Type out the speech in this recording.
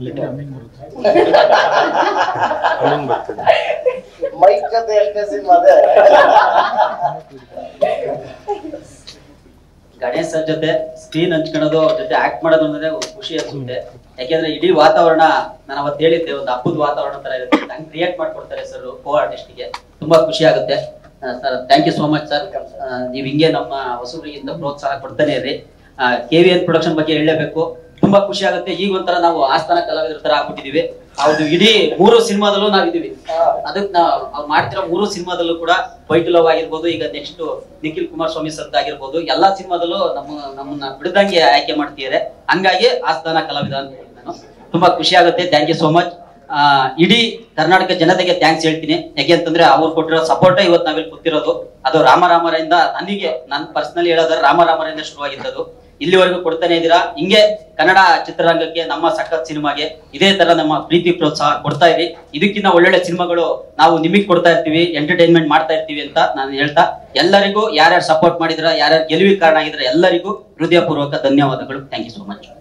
mic ಜೊತೆ ಎಷ್ಟನೇ cinema ಅದೇ ಗಣೇಶ್ ಸರ್ ಜೊತೆ ಸ್ಕ್ರೀನ್ ಹಂಚ್ಕೊಳ್ಳೋದು ಅವ್ರ ಜೊತೆ ಆಕ್ಟ್ ಮಾಡೋದು ಅಂದ್ರೆ ಒಂದು ಖುಷಿ ಅನ್ಸುತ್ತೆ ಯಾಕೆಂದ್ರೆ ಇಡೀ ವಾತಾವರಣ ನಾನು ಅವತ್ತು ಹೇಳಿದ್ದೆ ಒಂದು ಹಬ್ಬದ ವಾತಾವರಣ ತರ ಇರುತ್ತೆ ಹಂಗೆ ಕ್ರಿಯೇಟ್ ಮಾಡ್ಕೊಡ್ತಾರೆ ಸರ್ ಕೋ ಆರ್ಟಿಸ್ಟ್ಗೆ ತುಂಬಾ ಖುಷಿ ಆಗುತ್ತೆ sir thank you so much sir ನೀವು ಹಿಂಗೆ ನಮ್ಮ ಹೊಸಬರಿಗಿಂತ ಪ್ರೋತ್ಸಾಹ ಕೊಡ್ತಾನೆ ಇರ್ರಿ ಕೆ ವಿ ಎನ್ ಪ್ರೊಡಕ್ಷನ್ ಬಗ್ಗೆ ಹೇಳಲೇಬೇಕು ತುಂಬಾ ಖುಷಿ ಆಗುತ್ತೆ ಈಗ ಒಂಥರ ನಾವು ಆಸ್ಥಾನ ಕಲಾವಿದರ ತರ ಆಗ್ಬಿಟ್ಟಿದೀವಿ ಹೌದು ಇಡೀ ಮೂರು ಸಿನಿಮಾದಲ್ಲೂ ನಾವಿದೀವಿ ಅದಕ್ಕೆ ನಾವು ಮಾಡ್ತಿರೋ ಮೂರು ಸಿನಿಮಾದಲ್ಲೂ ಕೂಡ ವೈಟ್ ಲವ್ ಆಗಿರ್ಬೋದು ಈಗ ನೆಕ್ಸ್ಟ್ ನಿಖಿಲ್ ಕುಮಾರಸ್ವಾಮಿ ಸರ್ ಆಗಿರ್ಬೋದು ಎಲ್ಲಾ ಸಿನಿಮಾದಲ್ಲೂ ನಮ್ಮ ನಮ್ಮನ್ನ ಬಿಡದಂಗೆ ಆಯ್ಕೆ ಮಾಡ್ತಿದ್ದಾರೆ ಹಂಗಾಗಿ ಆಸ್ಥಾನ ಕಲಾವಿದ ಅಂತ ಹೇಳಿ ನಾನು ತುಂಬಾ ಖುಷಿ ಆಗುತ್ತೆ ಥ್ಯಾಂಕ್ ಯು ಸೋ ಮಚ್ ಇಡೀ ಕರ್ನಾಟಕ ಜನತೆಗೆ ಥ್ಯಾಂಕ್ಸ್ ಹೇಳ್ತೀನಿ ಯಾಕೆ ಅಂತಂದ್ರೆ ಅವ್ರು ಕೊಟ್ಟಿರೋ ಸಪೋರ್ಟ್ ಇವತ್ತು ನಾವಿಲ್ಲಿ ಕೂತಿರೋದು ಅದು ರಾಮರಾಮರಿಂದ ನನಗೆ ನಾನು ಪರ್ಸನಲಿ ಹೇಳೋದಾದ್ರೆ ರಾಮರಾಮರಿಂದ ಶುರುವಾಗಿದ್ದದು ಇಲ್ಲಿವರೆಗೂ ಕೊಡ್ತಾನೆ ಇದ್ದೀರಾ ಹಿಂಗೆ ಕನ್ನಡ ಚಿತ್ರರಂಗಕ್ಕೆ ನಮ್ಮ ಸಖತ್ ಸಿನಿಮಾಗೆ ಇದೇ ತರ ನಮ್ಮ ಪ್ರೀತಿ ಪ್ರೋತ್ಸಾಹ ಕೊಡ್ತಾ ಇರಿ ಇದಕ್ಕಿಂತ ಒಳ್ಳೊಳ್ಳೆ ಸಿನಿಮಾಗಳು ನಾವು ನಿಮಗೆ ಕೊಡ್ತಾ ಇರ್ತೀವಿ ಎಂಟರ್ಟೈನ್ಮೆಂಟ್ ಮಾಡ್ತಾ ಇರ್ತೀವಿ ಅಂತ ನಾನು ಹೇಳ್ತಾ ಎಲ್ಲರಿಗೂ ಯಾರ್ಯಾರು ಸಪೋರ್ಟ್ ಮಾಡಿದ್ರ ಯಾರ್ಯಾರು ಗೆಲುವಿಗೆ ಕಾರಣ ಆಗಿದ್ರೆ ಎಲ್ಲರಿಗೂ ಹೃದಯಪೂರ್ವಕ ಧನ್ಯವಾದಗಳು ಥ್ಯಾಂಕ್ ಯು ಸೋ ಮಚ್